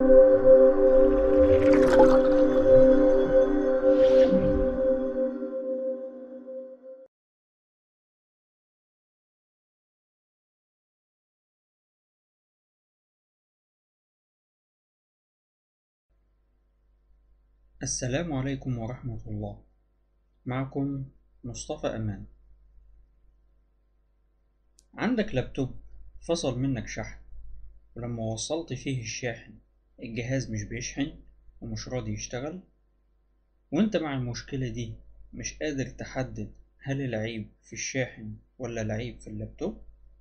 السلام عليكم ورحمة الله معكم مصطفى أمان عندك لابتوب فصل منك شحن ولما وصلت فيه الشاحن الجهاز مش بيشحن ومش راضي يشتغل وانت مع المشكلة دي مش قادر تحدد هل العيب في الشاحن ولا العيب في اللابتوب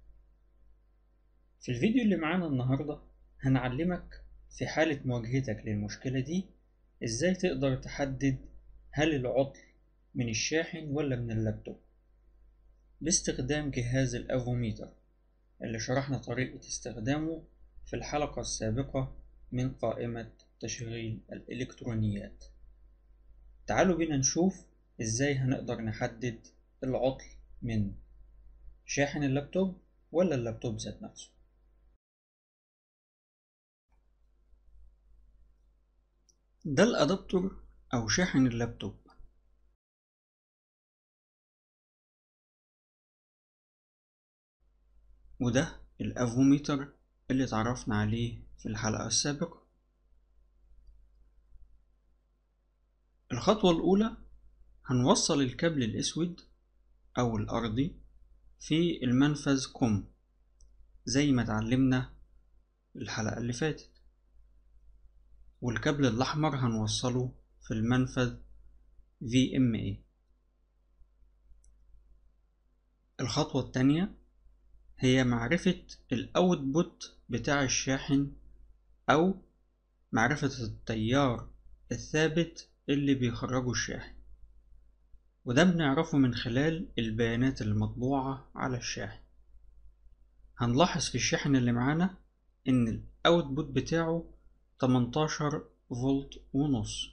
في الفيديو اللي معانا النهاردة هنعلمك في حالة مواجهتك للمشكلة دي ازاي تقدر تحدد هل العطل من الشاحن ولا من اللابتوب باستخدام جهاز الافوميتر اللي شرحنا طريقة استخدامه في الحلقة السابقة من قائمة تشغيل الإلكترونيات تعالوا بينا نشوف ازاي هنقدر نحدد العطل من شاحن اللابتوب ولا اللابتوب ذات نفسه ده الأدابتور أو شاحن اللابتوب وده الأفوميتر اللي اتعرفنا عليه في الحلقة السابقة الخطوة الأولى هنوصل الكابل الأسود أو الأرضي في المنفذ كوم زي ما اتعلمنا الحلقة اللي فاتت والكابل الأحمر هنوصله في المنفذ VMA الخطوة التانية هي معرفة الأوتبوت بتاع الشاحن أو معرفة التيار الثابت اللي بيخرجه الشاحن وده بنعرفه من خلال البيانات المطبوعة على الشاحن هنلاحظ في الشاحن اللي معانا إن الأوتبوت بتاعه 18 فولت ونص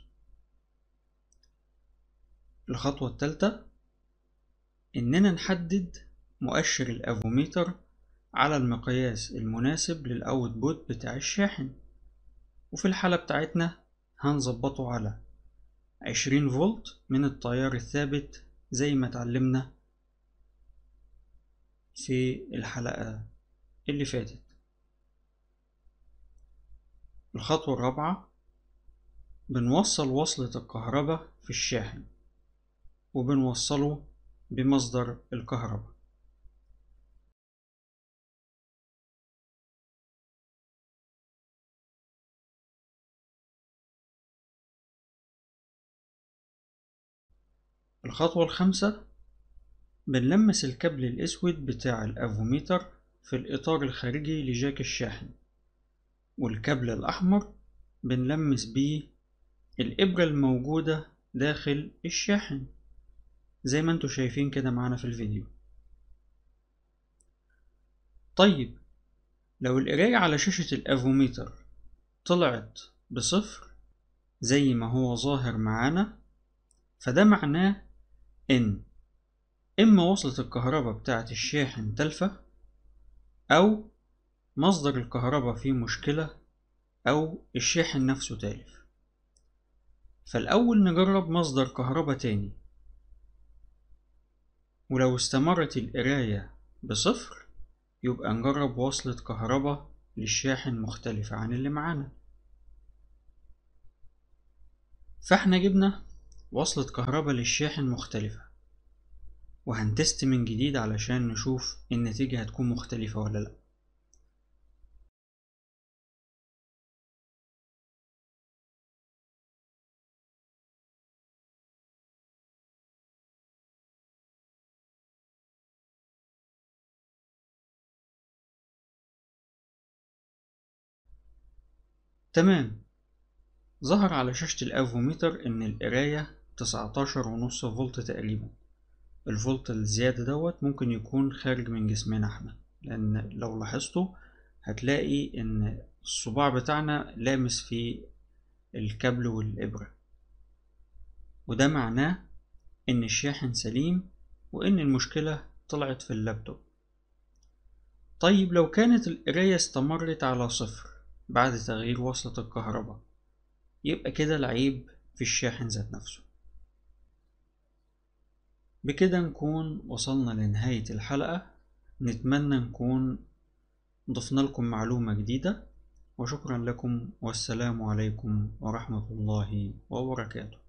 الخطوة الثالثة إننا نحدد مؤشر الأفوميتر على المقياس المناسب للأوتبوت بتاع الشاحن وفي الحالة بتاعتنا هنظبطه على 20 فولت من التيار الثابت زي ما اتعلمنا في الحلقة اللي فاتت الخطوة الرابعة بنوصل وصلة الكهرباء في الشاحن وبنوصله بمصدر الكهرباء الخطوة الخامسة بنلمس الكابل الأسود بتاع الأفوميتر في الإطار الخارجي لجاك الشاحن والكابل الأحمر بنلمس بيه الإبرة الموجودة داخل الشاحن زي ما انتوا شايفين كده معانا في الفيديو طيب لو القراية على شاشة الأفوميتر طلعت بصفر زي ما هو ظاهر معانا فده معناه إن إما وصلة الكهرباء بتاعة الشاحن تلفة أو مصدر الكهرباء فيه مشكلة أو الشاحن نفسه تالف فالأول نجرب مصدر كهرباء تاني ولو استمرت القراية بصفر يبقى نجرب وصلة كهرباء للشاحن مختلفة عن اللي معانا فاحنا جبنا وصلة كهرباء للشاحن مختلفة وهنتست من جديد علشان نشوف النتيجة هتكون مختلفة ولا لأ تمام ظهر على شاشة الأفوميتر إن القراية تسعتاشر ونص فولت تقريبا الفولت الزيادة دوت ممكن يكون خارج من جسمنا احنا لأن لو لاحظتوا هتلاقي إن الصباع بتاعنا لامس في الكابل والإبرة وده معناه إن الشاحن سليم وإن المشكلة طلعت في اللابتوب طيب لو كانت القراية استمرت على صفر بعد تغيير وصلة الكهرباء يبقى كده العيب في الشاحن ذات نفسه بكده نكون وصلنا لنهاية الحلقة نتمنى نكون ضفنا لكم معلومة جديدة وشكرا لكم والسلام عليكم ورحمة الله وبركاته